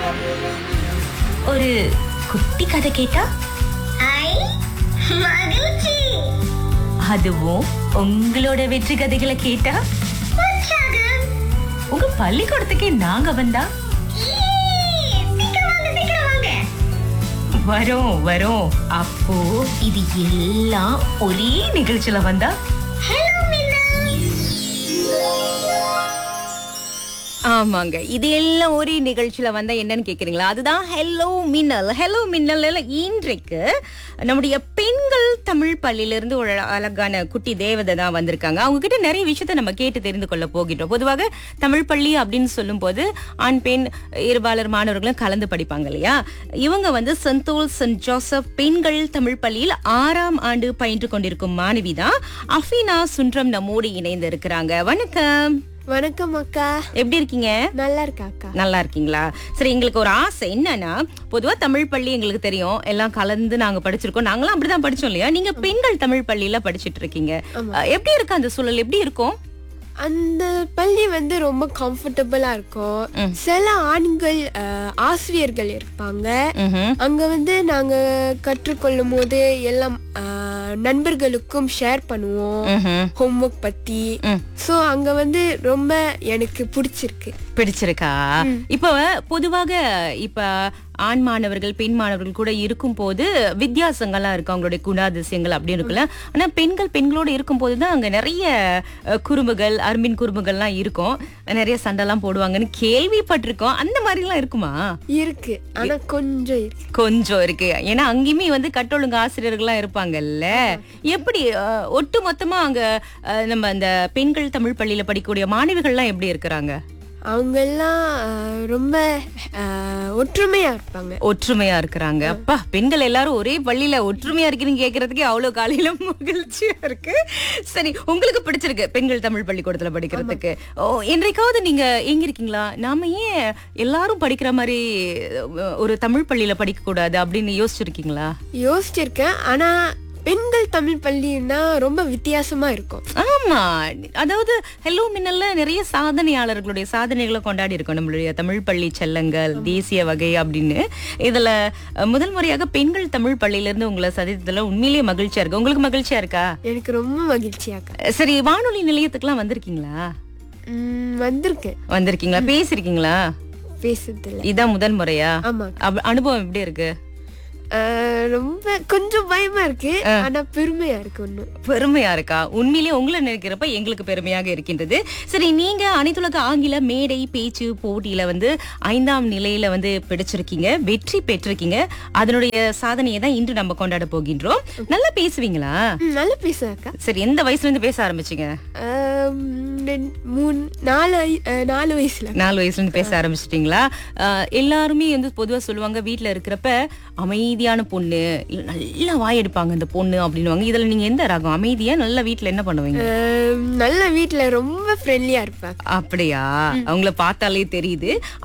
ஒரு குட்டி கதை கேட்டா ஐ மகிழ்ச்சி அதுவும் உங்களோட வெற்றி கதைகளை கேட்டா உற்சாகம் உங்க பள்ளிக்கூடத்துக்கே நாங்க வந்தா ஈ, சீக்கிரம் வாங்க சீக்கிரம் வாங்க வரோம் வரோம் அப்போ இது எல்லாம் ஒரே நிகழ்ச்சியில வந்தா ஹலோ மின்னா ஆமாங்க இது எல்லாம் ஒரே நிகழ்ச்சியில வந்தா என்னன்னு கேக்குறீங்களா அதுதான் ஹலோ மின்னல் ஹலோ மின்னல் இன்றைக்கு நம்முடைய பெண்கள் தமிழ் பள்ளியில இருந்து ஒரு அழகான குட்டி தேவதை தான் வந்திருக்காங்க அவங்க கிட்ட நிறைய விஷயத்த நம்ம கேட்டு தெரிந்து கொள்ள போகின்றோம் பொதுவாக தமிழ் பள்ளி அப்படின்னு சொல்லும்போது ஆண் பெண் இருபாலர் மாணவர்களும் கலந்து படிப்பாங்க இல்லையா இவங்க வந்து செந்தோல் சென்ட் ஜோசப் பெண்கள் தமிழ் பள்ளியில் ஆறாம் ஆண்டு பயின்று கொண்டிருக்கும் மாணவி தான் அஃபீனா சுன்றம் நம்மோடு இணைந்து இருக்கிறாங்க வணக்கம் வணக்கம் அக்கா எப்படி இருக்கீங்க நல்லா இருக்கா அக்கா நல்லா இருக்கீங்களா சரி எங்களுக்கு ஒரு ஆசை என்னன்னா பொதுவா தமிழ் பள்ளி எங்களுக்கு தெரியும் எல்லாம் கலந்து நாங்க படிச்சிருக்கோம் நாங்களாம் அப்படிதான் படிச்சோம் இல்லையா நீங்க பெண்கள் தமிழ் பள்ளியில படிச்சிட்டு இருக்கீங்க அஹ், எப்படி இருக்கு அந்த சூழல் எப்படி இருக்கும் அந்த பள்ளி வந்து ரொம்ப கம்ஃபர்டபுளா இருக்கும் சில ஆண்கள் அஹ், ஆசிரியர்கள் இருப்பாங்க ம்ஹும். அங்க வந்து நாங்க கற்றுக்கொள்ளும் போது எல்லாம் அஹ், நண்பர்களுக்கும் ஷேர் பண்ணுவோம் ம்ஹும். ஹோம்ஒர்க் பத்தி ம். சோ அங்க வந்து ரொம்ப எனக்கு பிடிச்சிருக்கு பிடிச்சிருக்கா இப்ப பொதுவாக இப்ப ஆண் மாணவர்கள் பெண் மாணவர்கள் கூட இருக்கும் போது வித்தியாசங்கள்லாம் இருக்கு அவங்களுடைய குணாதிசயங்கள் அப்படின்னு இருக்குல்ல ஆனா பெண்கள் பெண்களோட இருக்கும் போதுதான் அங்க நிறைய அஹ், குறும்புகள் அரும்பின் குறும்புகள்லாம் இருக்கும் நிறைய சண்டைலாம் போடுவாங்கன்னு கேள்விப்பட்டிருக்கோம் அந்த மாதிரி எல்லாம் இருக்குமா இருக்கு ஆனா கொஞ்சம் இருக்கு கொஞ்சம் இருக்கு ஏன்னா அங்கேயுமே வந்து கட்டொழுங்கு ஆசிரியர்கள்லாம் இருப்பாங்கல்ல எப்படி அஹ், ஒட்டு மொத்தமா அங்க அஹ், நம்ம அந்த பெண்கள் தமிழ் பள்ளியில படிக்கக்கூடிய மாணவிகள்லாம் எப்படி இருக்கிறாங்க அவங்க எல்லாம் அஹ், ரொம்ப அஹ், ஒற்றுமையா இருப்பாங்க ஒற்றுமையா இருக்கிறாங்க அப்பா பெண்கள் எல்லாரும் ஒரே பள்ளியில ஒற்றுமையா இருக்கிறீங்க கேக்குறதுக்கே அவ்வளவு காலையில மகிழ்ச்சியா இருக்கு சரி உங்களுக்கு பிடிச்சிருக்கு பெண்கள் தமிழ் பள்ளிக்கூடத்துல படிக்கிறதுக்கு ஓ என்றைக்காவது நீங்க எங்க இருக்கீங்களா நாம ஏன் எல்லாரும் படிக்கிற மாதிரி அஹ், ஒரு தமிழ் பள்ளியில படிக்க கூடாது அப்படின்னு யோசிச்சிருக்கீங்களா யோசிச்சிருக்கேன் ஆனா பெண்கள் தமிழ் பள்ளின்னா ரொம்ப வித்தியாசமா இருக்கும் ஆமா அதாவது ஹெலோ மின்னல்ல நிறைய சாதனையாளர்களுடைய சாதனைகளை கொண்டாடி இருக்கோம் நம்மளுடைய தமிழ் பள்ளி செல்லங்கள் தேசிய வகை அப்படின்னு இதுல அஹ், முதல் முறையாக பெண்கள் தமிழ் பள்ளியில இருந்து உங்களை சதித்ததுல உண்மையிலேயே மகிழ்ச்சியா இருக்கு உங்களுக்கு மகிழ்ச்சியா இருக்கா எனக்கு ரொம்ப மகிழ்ச்சியாக்கா அஹ், சரி வானொலி நிலையத்துக்குலாம் வந்திருக்கீங்களா ம், வந்திருக்கேன் வந்திருக்கீங்களா பேசிருக்கீங்களா பேசுறதுல இதான் முதல் முறையா ஆமா அப்- அனுபவம் எப்படி இருக்கு அஹ், ரொம்ப கொஞ்சம் பயமா இருக்கு ஆனா பெருமையா இருக்கு ஒன்னும் பெருமையா இருக்கா உண்மையிலேயே உங்களை நினைக்கிறப்ப எங்களுக்கு பெருமையாக இருக்கின்றது சரி நீங்க அனைத்துலக ஆங்கில மேடை பேச்சு போட்டியில வந்து ஐந்தாம் நிலையில வந்து பிடிச்சிருக்கீங்க வெற்றி பெற்றிருக்கீங்க அதனுடைய சாதனையை தான் இன்று நம்ம கொண்டாட போகின்றோம் நல்லா பேசுவீங்களா நல்லா பேசுறாக்கா சரி எந்த வயசுல இருந்து பேச ஆரம்பிச்சீங்க மூணு நாலு ஐ- அஹ், நாலு வயசுல நாலு வயசுல இருந்து பேச ஆரம்பிச்சிட்டீங்களா அஹ், எல்லாருமே வந்து பொதுவா சொல்லுவாங்க வீட்ல இருக்கிறப்ப அமைதியான பொண்ணு இல்ல நல்லா வாயெடுப்பாங்க இந்த பொண்ணு அப்படின்னுவாங்க இதுல நீங்க எந்த ரகம் அமைதியா நல்ல வீட்ல என்ன பண்ணுவீங்க அஹ், நல்ல வீட்ல ரொம்ப ஃப்ரெண்ட்லியா இருப்பாங்க அப்படியா அவங்கள பார்த்தாலே தெரியுது